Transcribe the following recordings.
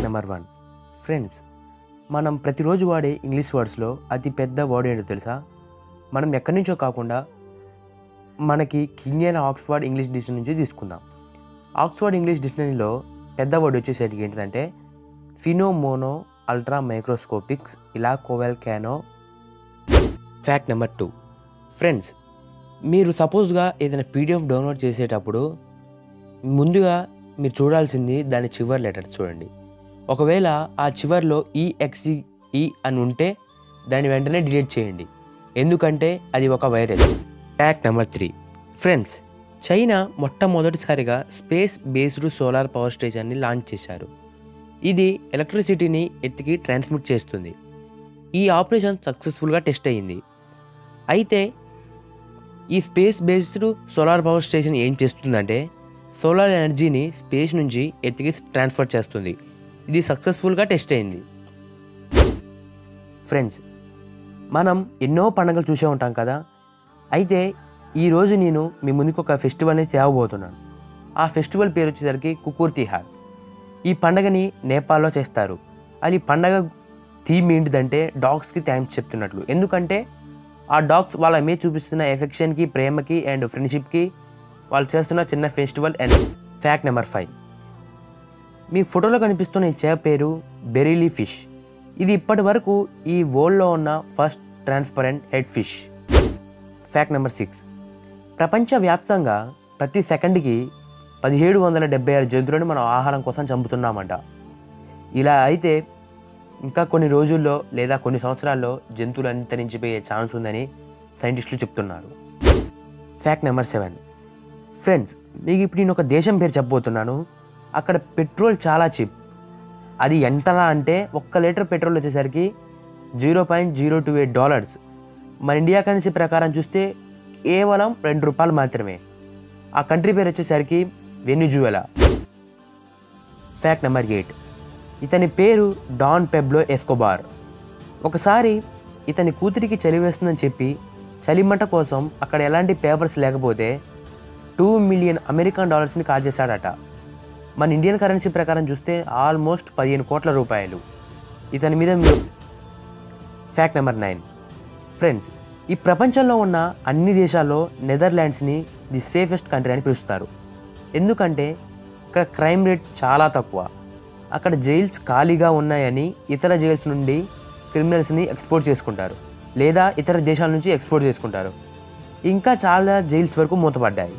number one friends మనం ప్రతిరోజు వాడే ఇంగ్లీష్ వర్డ్స్లో అతి పెద్ద వర్డ్ ఏంటో తెలుసా మనం ఎక్కడి నుంచో కాకుండా మనకి కింగ్ అయిన ఆక్స్ఫర్డ్ ఇంగ్లీష్ డిక్షనరీ నుంచి తీసుకుందాం ఆక్స్ఫర్డ్ ఇంగ్లీష్ డిక్షనరీలో పెద్ద వర్డ్ వచ్చేసరికి ఏంటిదంటే ఫినోమోనో అల్ట్రా మైక్రోస్కోపిక్స్ ఇలా కోవెల్ క్యానో ఫ్యాక్ట్ నెంబర్ టూ ఫ్రెండ్స్ మీరు సపోజ్గా ఏదైనా పీడిఎఫ్ డౌన్లోడ్ చేసేటప్పుడు ముందుగా మీరు చూడాల్సింది దాని చివరి లెటర్ చూడండి ఒకవేళ ఆ చివర్లో ఈఎక్సి ఈ అని ఉంటే దాన్ని వెంటనే డిలీట్ చేయండి ఎందుకంటే అది ఒక virus fact number three friends China మొట్టమొదటిసారిగా స్పేస్ బేస్డ్ సోలార్ పవర్ స్టేషన్ని లాంచ్ చేశారు ఇది ఎలక్ట్రిసిటీని ఎత్తికి ట్రాన్స్మిట్ చేస్తుంది ఈ ఆపరేషన్ సక్సెస్ఫుల్గా టెస్ట్ అయ్యింది అయితే ఈ space based solar power station ఏం చేస్తుందంటే సోలార్ ఎనర్జీని స్పేస్ నుంచి ఎత్తికి ట్రాన్స్ఫర్ చేస్తుంది ఇది సక్సెస్ఫుల్గా టెస్ట్ అయింది ఫ్రెండ్స్ మనం ఎన్నో పండుగలు చూసే ఉంటాం కదా అయితే ఈరోజు నేను మీ ముందుకు ఒక ఫెస్టివల్ని తేవబోతున్నాను ఆ ఫెస్టివల్ పేరు వచ్చేసరికి కుకూర్ తిహార్ ఈ పండగని నేపాల్లో చేస్తారు అది పండగ థీమ్ ఏంటిదంటే డాగ్స్కి థ్యాంక్స్ చెప్తున్నట్లు ఎందుకంటే ఆ డాగ్స్ వాళ్ళ మీద చూపిస్తున్న ఎఫెక్షన్కి ప్రేమకి అండ్ ఫ్రెండ్షిప్కి వాళ్ళు చేస్తున్న చిన్న festival and fact number five మీకు ఫోటోలో కనిపిస్తున్న ఈ చేప పేరు బెరీలీ ఫిష్ ఇది ఇప్పటి వరకు ఈ వరల్డ్లో ఉన్న first transparent head fish fact number six ప్రపంచవ్యాప్తంగా ప్రతి సెకండ్కి పదిహేడు వందల డెబ్బై ఆరు జంతువులను మనం ఆహారం కోసం చంపుతున్నామంట ఇలా అయితే ఇంకా కొన్ని రోజుల్లో లేదా కొన్ని సంవత్సరాల్లో జంతువులు అంతరించిపోయే ఛాన్స్ ఉందని సైంటిస్టులు చెప్తున్నారు ఫ్యాక్ట్ నెంబర్ సెవెన్ ఫ్రెండ్స్ మీకు ఇప్పుడు నేను ఒక దేశం పేరు చెప్పబోతున్నాను అక్కడ పెట్రోల్ చాలా చీప్ అది ఎంతలా అంటే ఒక్క లీటర్ పెట్రోల్ వచ్చేసరికి zero point zero two eight dollars మన ఇండియా కరెన్సీ ప్రకారం చూస్తే కేవలం రెండు రూపాయలు మాత్రమే ఆ కంట్రీ పేరు వచ్చేసరికి వెనిజువెలా ఫ్యాక్ట్ నెంబర్ ఎయిట్ ఇతని పేరు డాన్ పెబ్లో ఎస్కోబార్ ఒకసారి ఇతని కూతురికి చలి వేస్తుందని చెప్పి చలిమంట కోసం అక్కడ ఎలాంటి పేపర్స్ లేకపోతే టూ మిలియన్ అమెరికన్ డాలర్స్ని కాజేశాడట మన ఇండియన్ కరెన్సీ ప్రకారం చూస్తే ఆల్మోస్ట్ పదిహేను కోట్ల రూపాయలు ఇతని మీద మీరు ఫ్యాక్ట్ నెంబర్ నైన్ ఫ్రెండ్స్ ఈ ప్రపంచంలో ఉన్న అన్ని దేశాల్లో నెదర్లాండ్స్ని ది సేఫెస్ట్ కంట్రీ అని పిలుస్తారు ఎందుకంటే ఇక్కడ క్రైమ్ రేట్ చాలా తక్కువ అక్కడ జైల్స్ ఖాళీగా ఉన్నాయని ఇతర జైల్స్ నుండి క్రిమినల్స్ని ఎక్స్పోర్ట్ చేసుకుంటారు లేదా ఇతర దేశాల నుంచి ఎక్స్పోర్ట్ చేసుకుంటారు ఇంకా చాలా జైల్స్ వరకు మూతపడ్డాయి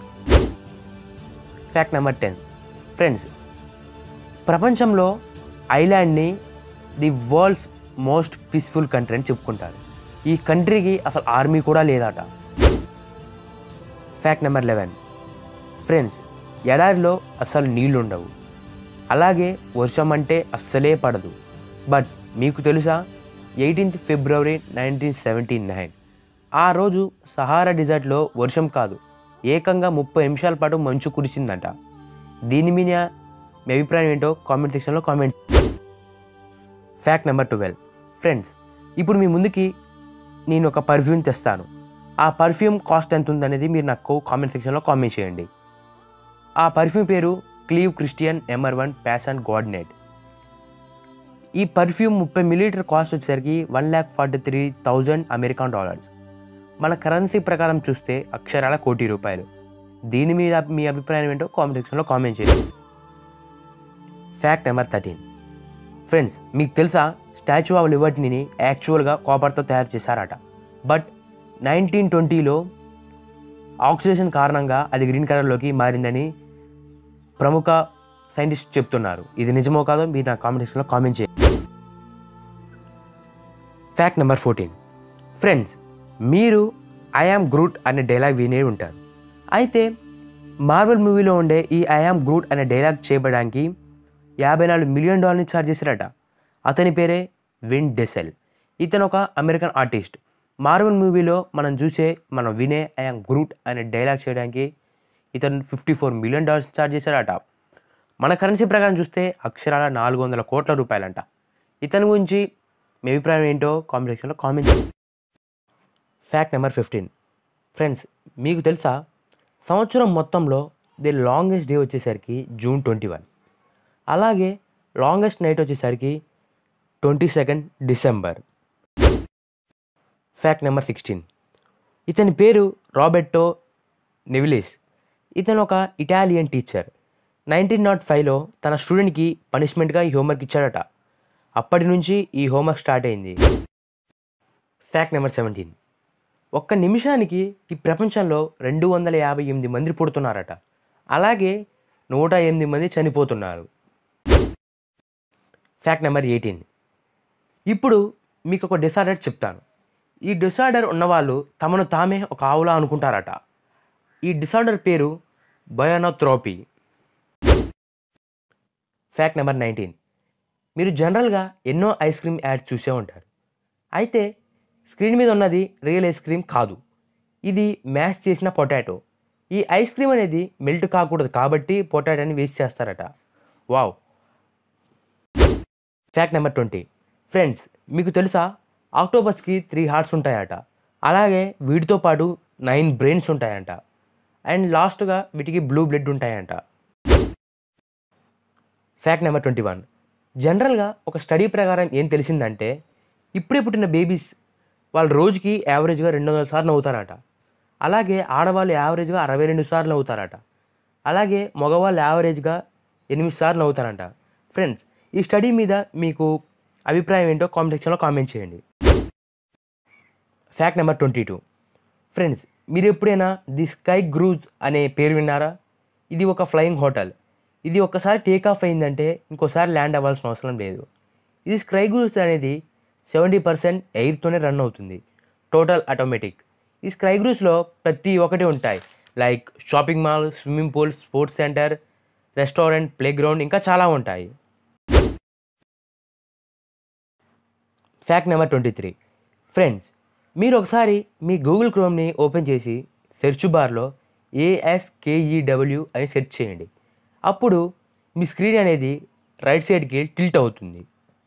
ఫ్యాక్ట్ నెంబర్ టెన్ ఫ్రెండ్స్ ప్రపంచంలో ఐలాండ్ని the world's most peaceful country అని చెప్పుకుంటారు ఈ కంట్రీకి అసలు ఆర్మీ కూడా లేదట ఫ్యాక్ట్ నెంబర్ లెవెన్ ఫ్రెండ్స్ ఎడారిలో అసలు నీళ్లు ఉండవు అలాగే వర్షం అంటే అస్సలే పడదు బట్ మీకు తెలుసా eighteenth February nineteen seventy nine ఆ రోజు సహారా డిజర్ట్లో వర్షం కాదు ఏకంగా ముప్పై నిమిషాల పాటు మంచు కురిసిందంట దీని మీద మీ అభిప్రాయం ఏంటో కామెంట్ సెక్షన్లో comment fact number twelve friends ఇప్పుడు మీ ముందుకి నేను ఒక పర్ఫ్యూమ్ తెస్తాను ఆ పర్ఫ్యూమ్ కాస్ట్ ఎంత ఉందనేది మీరు నాకు కామెంట్ సెక్షన్లో కామెంట్ చేయండి ఆ పర్ఫ్యూమ్ పేరు Clive Christian MR one passion coordinate ఈ పర్ఫ్యూమ్ ముప్పై మిలీలీటర్ కాస్ట్ వచ్చేసరికి one lakh forty three thousand American dollars మన కరెన్సీ ప్రకారం చూస్తే అక్షరాల కోటి రూపాయలు దీని మీద మీ అభిప్రాయం ఏంటో కామెంట్ సెక్షన్లో కామెంట్ చేయండి ఫ్యాక్ట్ నెంబర్ థర్టీన్ ఫ్రెండ్స్ మీకు తెలుసా స్టాచ్యూ ఆఫ్ లిబర్టీని యాక్చువల్గా కాపర్తో తయారు చేశారట బట్ నైన్టీన్ ట్వంటీలో ఆక్సిడేషన్ కారణంగా అది గ్రీన్ కలర్లోకి మారిందని ప్రముఖ సైంటిస్ట్ చెప్తున్నారు ఇది నిజమో కాదో మీరు నా కామెంట్ సెక్షన్లో కామెంట్ చేయండి ఫ్యాక్ట్ నెంబర్ ఫోర్టీన్ ఫ్రెండ్స్ మీరు ఐఆమ్ గ్రూట్ అనే డైలాగ్ వినే ఉంటారు అయితే మార్వెల్ మూవీలో ఉండే ఈ ఐఆమ్ గ్రూట్ అనే డైలాగ్ చేయబడానికి యాభై నాలుగు మిలియన్ డాలర్ని ఛార్జ్ చేశారట అతని పేరే విన్ డెసెల్ ఇతను ఒక అమెరికన్ ఆర్టిస్ట్ మార్వెల్ మూవీలో మనం చూసే మనం వినే ఐఆమ్ గ్రూట్ అనే డైలాగ్ చేయడానికి ఇతను fifty four million dollars charge చేశాడట మన కరెన్సీ ప్రకారం చూస్తే అక్షరాల నాలుగు వందల కోట్ల రూపాయలంట ఇతని గురించి మీ అభిప్రాయం ఏంటో కామెంట్ సెక్షన్లో కామెంట్ చేయండి ఫ్యాక్ట్ నెంబర్ ఫిఫ్టీన్ ఫ్రెండ్స్ మీకు తెలుసా సంవత్సరం మొత్తంలో ది లాంగెస్ట్ డే వచ్చేసరికి జూన్ ట్వంటీ వన్ అలాగే లాంగెస్ట్ నైట్ వచ్చేసరికి twenty second December fact number sixteen ఇతని పేరు రాబెట్టో నెవిలిస్ ఇతను ఒక ఇటాలియన్ టీచర్ నైన్టీన్ నాట్ ఫైవ్లో తన స్టూడెంట్కి పనిష్మెంట్గా ఈ హోంవర్క్ ఇచ్చాడట అప్పటి నుంచి ఈ హోంవర్క్ స్టార్ట్ అయింది ఫ్యాక్ట్ నెంబర్ సెవెంటీన్ ఒక్క నిమిషానికి ఈ ప్రపంచంలో రెండు వందల యాభై ఎనిమిది మంది పుడుతున్నారట అలాగే నూట ఎనిమిది మంది చనిపోతున్నారు ఫ్యాక్ట్ నెంబర్ ఎయిటీన్ ఇప్పుడు మీకు ఒక డిసార్డర్ చెప్తాను ఈ డిసార్డర్ ఉన్నవాళ్ళు తమను తామే ఒక ఆవులా అనుకుంటారట ఈ డిసార్డర్ పేరు బయోనోథ్రోపీ ఫ్యాక్ట్ నెంబర్ నైన్టీన్ మీరు జనరల్గా ఎన్నో ఐస్ క్రీమ్ యాడ్స్ చూసే ఉంటారు అయితే స్క్రీన్ మీద ఉన్నది రియల్ ఐస్ క్రీమ్ కాదు ఇది మ్యాష్ చేసిన పొటాటో ఈ ఐస్ క్రీమ్ అనేది మెల్ట్ కాకూడదు కాబట్టి పొటాటోని వేస్ట్ చేస్తారట wow fact number twenty friends మీకు తెలుసా ఆక్టోబస్కి త్రీ హార్ట్స్ ఉంటాయట అలాగే వీటితో పాటు నైన్ బ్రెయిన్స్ ఉంటాయంట అండ్ లాస్ట్గా వీటికి బ్లూ బ్లడ్ ఉంటాయంట ఫ్యాక్ట్ నెంబర్ ట్వంటీ వన్ జనరల్గా ఒక స్టడీ ప్రకారం ఏం తెలిసిందంటే ఇప్పుడే పుట్టిన బేబీస్ వాళ్ళు రోజుకి యావరేజ్గా రెండు వందల సార్లు నవ్వుతారట అలాగే ఆడవాళ్ళు యావరేజ్గా అరవై రెండు సార్లు నవ్వుతారట అలాగే మగవాళ్ళు యావరేజ్గా ఎనిమిది సార్లు నవ్వుతారంట ఫ్రెండ్స్ ఈ స్టడీ మీద మీకు అభిప్రాయం ఏంటో కామెంట్ సెక్షన్లో కామెంట్ చేయండి fact number twenty two friends మీరు ఎప్పుడైనా ది స్కై గ్రూజ్ అనే పేరు విన్నారా ఇది ఒక ఫ్లయింగ్ హోటల్ ఇది ఒక్కసారి టేక్ ఆఫ్ అయిందంటే ఇంకోసారి ల్యాండ్ అవ్వాల్సిన అవసరం లేదు ఇది స్కై గ్రూజ్ అనేది సెవెంటీ పర్సెంట్ ఎయిర్తోనే రన్ అవుతుంది టోటల్ ఆటోమేటిక్ ఈ స్కై గ్రూజ్లో ప్రతి ఒక్కటి ఉంటాయి like shopping mall swimming pool sports centre restaurant playground ఇంకా చాలా ఉంటాయి fact number twenty three friends మీరు ఒకసారి మీ గూగుల్ క్రోమ్ని ఓపెన్ చేసి సెర్చ్ బార్లో ఏఎస్కేఈడబ్ల్యూ అని సెర్చ్ చేయండి అప్పుడు మీ స్క్రీన్ అనేది రైట్ సైడ్కి టిల్ట్ అవుతుంది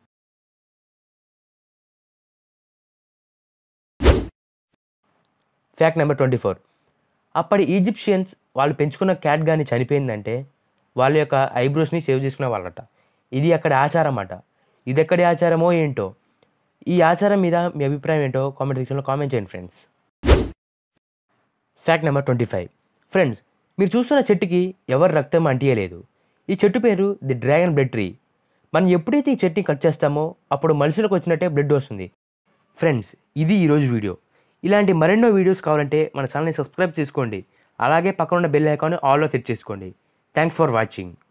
ఫ్యాక్ట్ నెంబర్ ట్వంటీ ఫోర్ అప్పటి ఈజిప్షియన్స్ వాళ్ళు పెంచుకున్న క్యాట్ కానీ చనిపోయిందంటే వాళ్ళ యొక్క ఐబ్రోస్ని సేవ్ చేసుకునే వాళ్ళట ఇది అక్కడ ఆచారం అట ఇది ఎక్కడి ఆచారమో ఏంటో ఈ ఆచారం మీద మీ అభిప్రాయం ఏంటో కామెంట్ సెక్షన్లో కామెంట్ చేయండి friends fact number twenty five friends మీరు చూస్తున్న చెట్టుకి ఎవరి రక్తం అంటియలేదు ఈ చెట్టు పేరు ది డ్రాగన్ బ్లడ్ ట్రీ మనం ఎప్పుడైతే ఈ చెట్టుని కట్ చేస్తామో అప్పుడు మనుషులకు వచ్చినట్టే బ్లడ్ వస్తుంది ఫ్రెండ్స్ ఇది ఈరోజు వీడియో ఇలాంటి మరెన్నో వీడియోస్ కావాలంటే మన ఛానల్ని సబ్స్క్రైబ్ చేసుకోండి అలాగే పక్కన ఉన్న బెల్ ఐకాన్ ఆల్లో సెట్ చేసుకోండి థ్యాంక్స్ ఫర్ వాచింగ్